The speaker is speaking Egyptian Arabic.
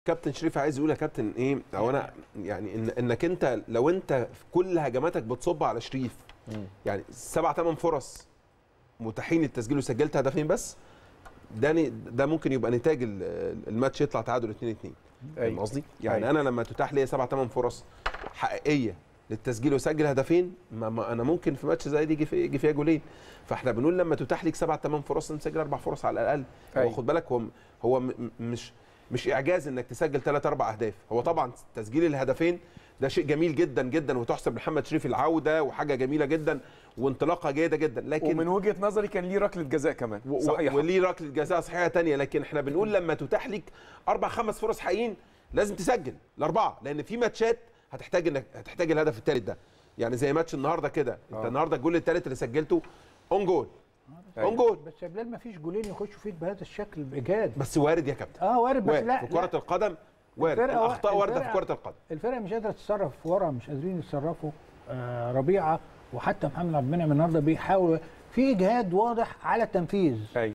كابتن شريف عايز يقول يا كابتن ايه او انا يعني إن انك انت لو انت في كل هجماتك بتصب على شريف يعني سبع ثمان فرص متاحين للتسجيل وسجلت هدفين بس ده ن- ده ممكن يبقى نتاج ال- الماتش يطلع تعادل 2 2 فاهم أيوة. قصدي؟ يعني أيوة. انا لما تتاح لي سبع ثمان فرص حقيقيه للتسجيل واسجل هدفين ما, ما انا ممكن في ماتش زي دي يجي في- يجي فيها جولين فاحنا بنقول لما تتاح لك سبع ثمان فرص نسجل اربع فرص على الاقل هو أيوة. خد بالك هو هو م- م- مش مش اعجاز انك تسجل ثلاث اربع اهداف هو طبعا تسجيل الهدفين ده شيء جميل جدا جدا وتحسب لمحمد شريف العوده وحاجه جميله جدا وانطلاقه جيده جدا لكن ومن وجهه نظري كان ليه ركله جزاء كمان و- صحيح وليه ركله جزاء صحيحه تانية لكن احنا بنقول لما تتاح لك اربع خمس فرص حقيقيين لازم تسجل الاربعه لان في ماتشات هتحتاج انك هتحتاج الهدف الثالث ده يعني زي ماتش النهارده كده انت آه. النهارده الجول الثالث اللي سجلته اون جول أيوة. اون جول بس يا بلال ما فيش جولين يخشوا فيك بهذا الشكل بايجاد بس وارد يا كابتن اه وارد بس وارد لا في كره لا. القدم وارد الفرقة وا- الاخطاء وارده في الفرقة- كره القدم الفرقه مش قادره تتصرف ورا مش قادرين يتصرفوا آه ربيعه وحتى محمد عبد المنعم النهارده بيحاول في اجهاد واضح على التنفيذ أيوة.